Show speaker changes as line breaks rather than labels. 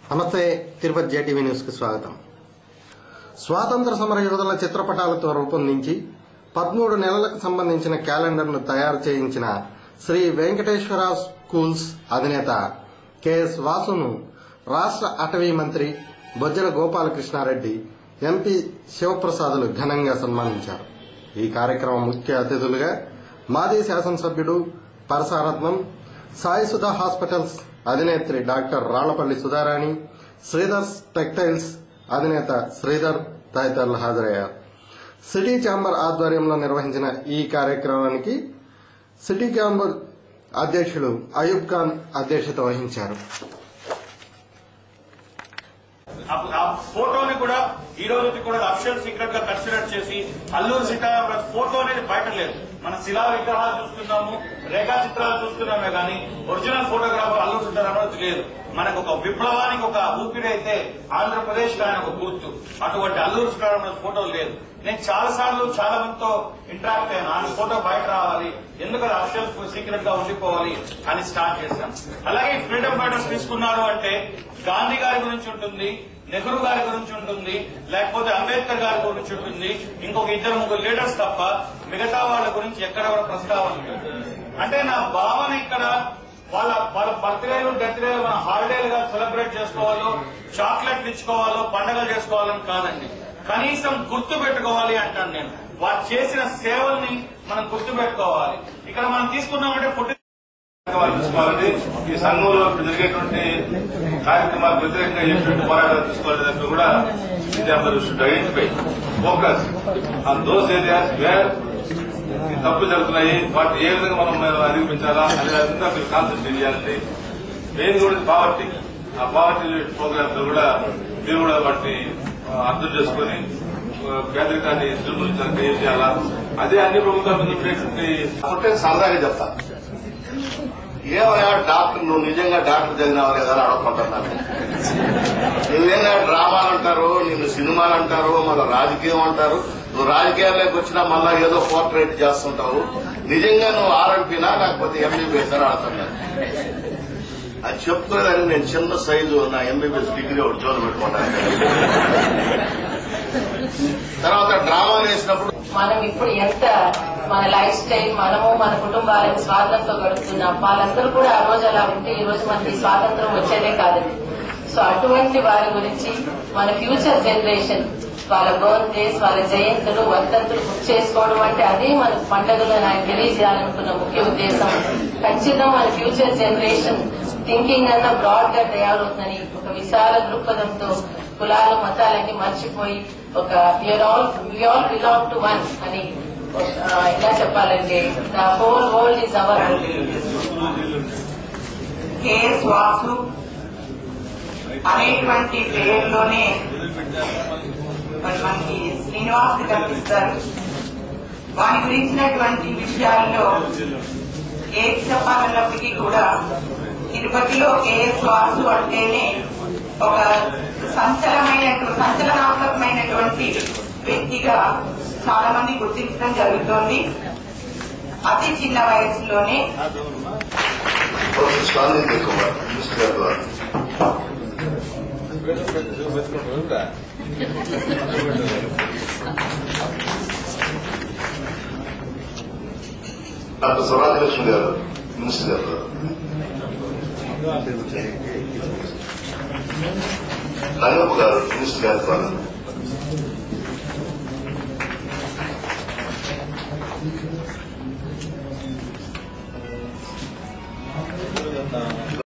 నమస్తే తిరుపతి జేటీవీ న్యూస్కి స్వాగతం స్వాతంత్ర సమర యోధుల చిత్రపటాలతో రూపొందించి పదమూడు నెలలకు సంబంధించిన క్యాలెండర్ను తయారు చేయించిన శ్రీ వెంకటేశ్వర స్కూల్స్ అధినేత కెఎస్ వాసును రాష్ట్ర అటవీ మంత్రి బొజ్జల గోపాలకృష్ణారెడ్డి ఎంపీ శివప్రసాదులు ఘనంగా సన్మానించారు ఈ కార్యక్రమం ముఖ్య అతిథులుగా మాజీ శాసనసభ్యుడు పరసారత్నం సాయి సుధా హాస్పిటల్స్ అధినేత్రి డాక్టర్ రాళ్లపల్లి సుధారాణి శ్రీధర్స్ టెక్టైల్స్ అధినేత శ్రీధర్ తదితరులు హాజరయ్యారు సిటీ ఛాంబర్ ఆధ్వర్యంలో నిర్వహించిన ఈ కార్యక్రమానికి సిటీ ఛాంబర్ అధ్యక్షులు అయూబ్ ఖాన్ అధ్యక్షత వహించారు
ఆ- ఆ ఫోటోని కూడా ఈ రోజుకి కూడా అఫిషియల్ సీక్రెట్ గా కన్సిడర్ చేసి అల్లూరు సీతారామరాజు ఫోటో అనేది బయట లేదు మన శిలా విగ్రహాలు చూస్తున్నాము రేఖా చిత్రాలు చూస్తున్నామే కానీ ఒరిజినల్ ఫోటోగ్రాఫర్ అల్లూరు సీతారామరాజు లేదు మనకు ఒక విప్లవానికి ఒక ఊపిరి అయితే ఆంధ్రప్రదేశ్ ఆయన ఒక గుర్తు అటువంటి అల్లూరు సీతారామరాజు ఫోటో లేదు నేను చాలా సార్లు చాలా మందితో ఇంటరాక్ట్ అయ్యాను ఆయన ఫోటో బయట రావాలి ఎందుకంటే అఫిషియల్ సీక్రెట్ గా ఉండిపోవాలి అని స్టార్ట్ చేశాం అలాగే ఫ్రీడమ్ ఫైటర్స్ తీసుకున్నారు అంటే గాంధీ గారి గురించి ఉంటుంది నెహ్రూ గారి గురించి ఉంటుంది లేకపోతే అంబేద్కర్ గారి గురించి ఉంటుంది ఇంకొక ఇద్దరు ముగ్గురు లీడర్స్ తప్ప మిగతా వాళ్ళ గురించి ఎక్కడ కూడా ప్రస్తావన లేదు. అంటే నా భావన ఇక్కడ వాళ్ళ వాళ్ళ బర్త్డేలు డెత్డేలు మన హాలిడేలుగా సెలబ్రేట్ చేసుకోవాలో చాక్లెట్లు ఇచ్చుకోవాలో పండగలు చేసుకోవాలని కాదండి కనీసం గుర్తు పెట్టుకోవాలి అంటాను నేను వారు చేసిన సేవల్ని మనం గుర్తు పెట్టుకోవాలి ఇక్కడ మనం తీసుకున్నామంటే పుట్టి
కార్యక్రమాలు తీసుకోవాలని ఈ సంఘంలో ఇప్పుడు జరిగేటువంటి కార్యక్రమాలకు వ్యతిరేకంగా ఎటువంటి పోరాటాలు తీసుకోవాలని కూడా ఇది should identify focus on those areas where తప్పు జరుగుతున్నాయి వాటిని ఏ విధంగా మనం అధిగమించాలా అనే విధంగా మీరు కాన్సన్ట్రేట్ చేయాలండి మెయిన్ కూడా పావర్టీ ఆ పావర్టీ ప్రోగ్రామ్స్ లో కూడా మీరు కూడా వాటిని ఆ, అర్థం చేసుకుని ఆ, పేదరికాన్ని నిర్మూలించడానికి ఏం చేయాలా అదే అన్ని ప్రభుత్వాల మీద ఉండేటువంటి
అంటే సరదాగా చెప్తా ఏమయ్యా డాక్టర్ నువ్వు నిజంగా డాక్టర్ చదివినావా లేదా అని అడుగుతుంటున్నాను నువ్వేనా డ్రామాలు అంటారు నిన్ను సినిమాలు అంటారు మళ్ళీ రాజకీయం అంటారు నువ్వు రాజకీయాల్లోకి వచ్చినా మళ్ళా ఏదో పోర్ట్రేట్ చేస్తుంటావు నిజంగా నువ్వు ఆర్ఎంపీనా లేకపోతే ఎంబీబీఎస్ అని అడుగుతున్నాను అది చెప్పుకోలేదని నేను చిన్న సైజు నా ఎంబీబీఎస్ డిగ్రీ ఒకటి జోలు పెట్టుకుంటాను తర్వాత డ్రామా వేసినప్పుడు
మనం ఇప్పుడు ఎంత మన లైఫ్ స్టైల్ మనము మన కుటుంబాలను స్వాతంత్రంతో గడుపుతున్నాం వాళ్ళందరూ కూడా ఆ రోజు అలా ఉంటే ఈ రోజు మనకి స్వాతంత్రం వచ్చేదే కాదండి సో అటువంటి వారి గురించి మన ఫ్యూచర్ జనరేషన్ వాళ్ళ బర్త్డేస్ వాళ్ళ జయంతులు వర్ధంతులు గుర్తు చేసుకోవడం అంటే అదే మన పండుగలు ఆయన తెలియజేయాలనుకున్న ముఖ్య ఉద్దేశం ఖచ్చితంగా మన ఫ్యూచర్ జనరేషన్ థింకింగ్ అన్న బ్రాడ్ గా తయారవుతుందని ఒక విశాల దృక్పథంతో కులాలు మతాలన్నీ మర్చిపోయి ఒక all all belong to one అని ఒక- ఆ, ఎలా చెప్పాలంటే the whole world is our
KS Vasu అనేటువంటి పేరులోనే మరి మనకి శ్రీనివాస్ కనిపిస్తారు వారి గురించినటువంటి విషయాల్లో ఏది చెప్పాలన్నప్పటికీ కూడా తిరుపతిలో కేఎస్ వాసు అంటేనే ఒక సంచలమైన సంచలనాత్మకమైనటువంటి వ్యక్తిగా చాలా మంది గుర్తించడం జరుగుతోంది అతి చిన్న వయసులోనే
స్వామి ఎక్కువ మినిస్టర్ గారి ద్వారా డాక్టర్ స్వరాజలక్ష్మి గారు మినిస్టర్ గారు రంగప్ప గారు మినిస్టర్ గారి ద్వారా